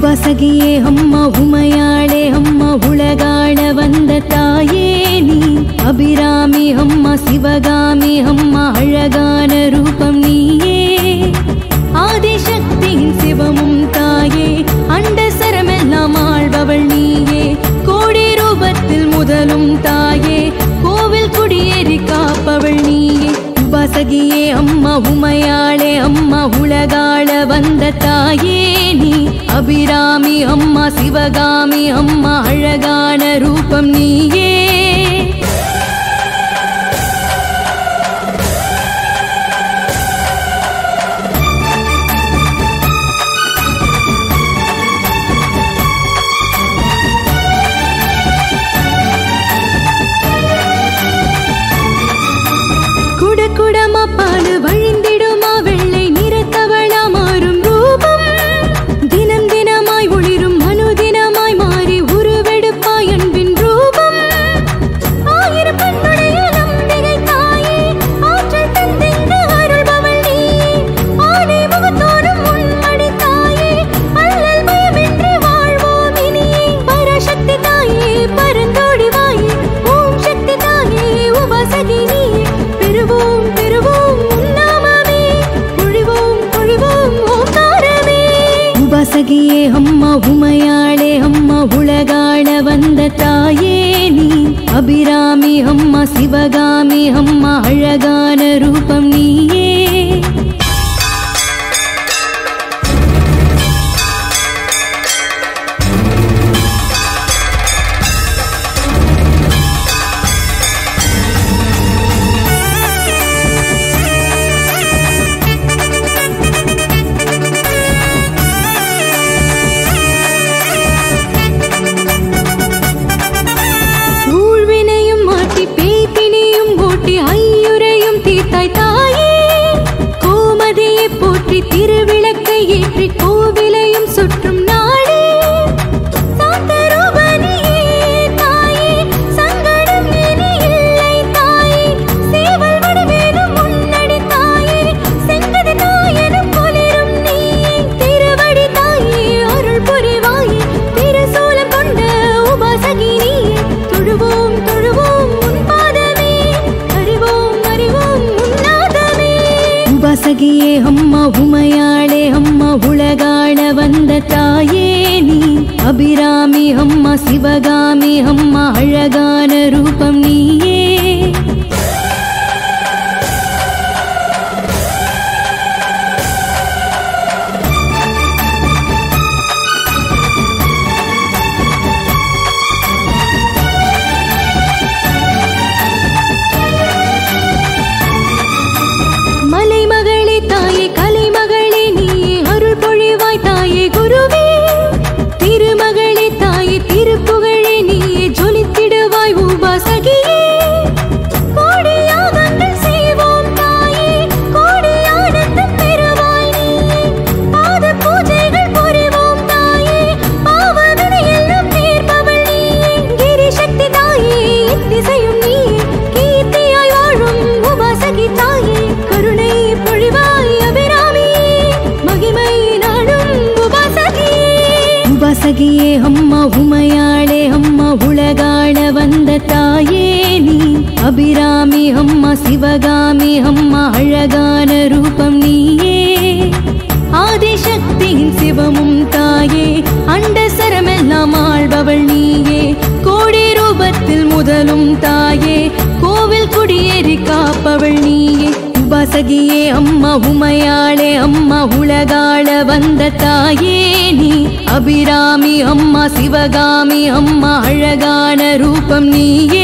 உபாசகியே அம்மா உமையாளே அம்மா உலகாள வந்த தாயே நீ அபிராமி அம்மா சிவகாமி அம்மா அழகான ரூபம் நீயே ஆதிசக்தியின் சிவமும் தாயே அண்ட சரமெல்லாம் ஆள்பவள் நீயே கோடி ரூபத்தில் முதலும் தாயே கோவில் குடியேறி காப்பவள் நீயே உபாசகியே அம்மா உமையாளே அம்மா உலகாள வந்த தாயே நீ அபிராமி அம்மா சிவகாமி அம்மா அழகான ரூபம் நீயே குட குடமா பாடு வழிந்திடுமா வெள்ளை நிறத்தவளா மாறும் ரூபம் தினம் தினமாய் ஒளிரும் அனுதினமாய் மாறி உருவெடுப்பாய் அன்பின் ரூபம் ஆயிரம் பெண்ணுடைய நம்பிகை தாயே ஆற்றல் தந்தெங்கு அருள்பவள் நீயே ஆனை முகத்தோறும் உன்மடி தாயே அல்லல் பயமின்றி வாழ்வோம் இனியே பராசக்தி தாயே பரந்தோடி வாயே ஓம் சக்தி தாயே உபாசகி நீயே பெறுவோம் பெறுவோம் உன்னாமமே பொழிவோம் பொழிவோம் ஓங்காரமே உபாசகியே அம்மா உமையாளே அம்மா உலகாள வந்த தாயே நீ அபிராமி அம்மா சிவகாமி அம்மா அழகான ரூபம் நீயே ஊழ்வினையும் மாட்டி பேய்பினியும் ஓட்டி ஐயுரையும் தீர்த்தாய் தாயே கோமதியை போற்றி திருவிளக்கை ஏற்றி கோவிலையும் சுற்றும் நாளே சாந்த ரூபனியே தாயே சங்கடம் இனி இல்லை தாயே சேவல் வடிவேலும் முன்னடி தாயே செங்கதி தாயனும் பொலிரும் நீயே திருவடி தாயே அருள் புரிவாயே திருசூலம் கொண்ட உபாசகி நீயே தொழுவோம் தொழுவோம் உன் பாதமே அறிவோம் அறிவோம் உன்னாதமே உபாசகியே அம்மா உமையாளே அம்மா உலகாள வந்த தாயே நீ அபிராமி அம்மா சிவகாமி அம்மா அழகான ரூபம் நீயே மலைமகளே தாயே கலைமகளே நீயே அருள் பொழிவாய் தாயே குருவே திருமகளே தாயே திருப்புகழே நீயே ஜொலித்திடுவாய் உபாசகியே கோடி யாகங்கள் செய்வோம் தாயே கோடி ஆனந்தம் பெறுவாய் நீயே பாத பூஜைகள் புரிவோம் தாயே பாவவினை எல்லாம் தீர்ப்பவள் நீயே கிரி சக்தி தாயே திசையும் நீயே கீர்த்தியாய் வாழும் உபாசகி தாயே கருணை பொழிவாய் அபிராமி மகிமை நாடும் உபாசகியே உபாசகியே அம்மா உமையாளே அம்மா உலகாள வந்த தாயே நீ அபிராமி அம்மா சிவகாமி அம்மா அழகான ரூபம் நீயே ஆதிசக்தியின் சிவமும் தாயே அண்ட சரமெல்லாம் ஆள்பவள் நீயே கோடி ரூபத்தில் முதலும் தாயே கோவில் குடியேறி காப்பவள் நீயே உபாசகியே அம்மா உமையாளே அம்மா உலகாள வந்த தாயே நீ அபிராமி அம்மா சிவகாமி அம்மா அழகான ரூபம் நீயே